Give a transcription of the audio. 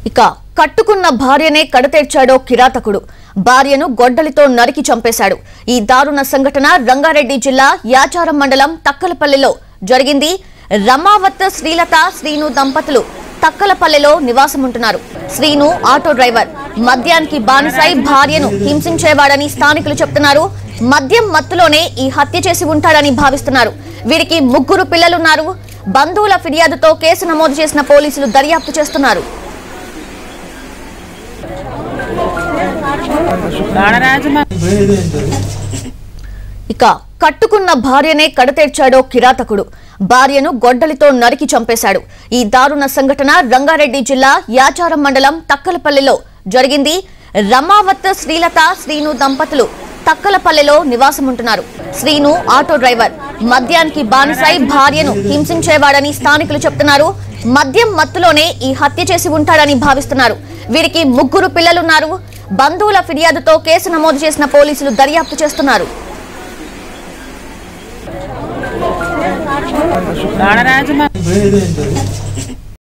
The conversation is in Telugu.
ఇక కట్టుకున్న భార్యనే కడతేర్చాడో కిరాతకుడు భార్యను గొడ్డలితో నరికి చంపేశాడు ఈ దారుణ సంఘటన రంగారెడ్డి జిల్లా యాచారం మండలం తక్కలపల్లిలో జరిగింది రమావత్ శ్రీలత శ్రీను దంపతులు తక్కలపల్లెలో నివాసముంటున్నారు శ్రీను ఆటో డ్రైవర్ మద్యానికి బానిసై భార్యను హింసించేవాడని స్థానికులు చెప్తున్నారు మద్యం మత్తులోనే ఈ హత్య చేసి ఉంటాడని భావిస్తున్నారు వీరికి ముగ్గురు పిల్లలున్నారు బంధువుల ఫిర్యాదుతో కేసు నమోదు చేసిన పోలీసులు దర్యాప్తు చేస్తున్నారు రాణరాజమా ఇక కట్టుకున్న భార్యనే కడతేర్చాడో కిరాతకుడు భార్యను గొడ్డలితో నరికి చంపేశాడు ఈ దారుణ సంఘటన రంగారెడ్డి జిల్లా యాచారం మండలం తక్కలపల్లిలో జరిగింది రమావత్ శ్రీలత శ్రీను దంపతులు తక్కలపల్లెలో నివాసముంటున్నారు శ్రీను ఆటో డ్రైవర్ మద్యానికి బానిసై భార్యను హింసించేవాడని స్థానికులు చెప్తున్నారు మద్యం మత్తులోనే ఈ హత్య చేసి ఉంటాడని భావిస్తున్నారు వీరికి ముగ్గురు పిల్లలున్నారు బంధువుల ఫిర్యాదుతో కేసు నమోదు చేసిన పోలీసులు దర్యాప్తు చేస్తున్నారు రాణరాజమా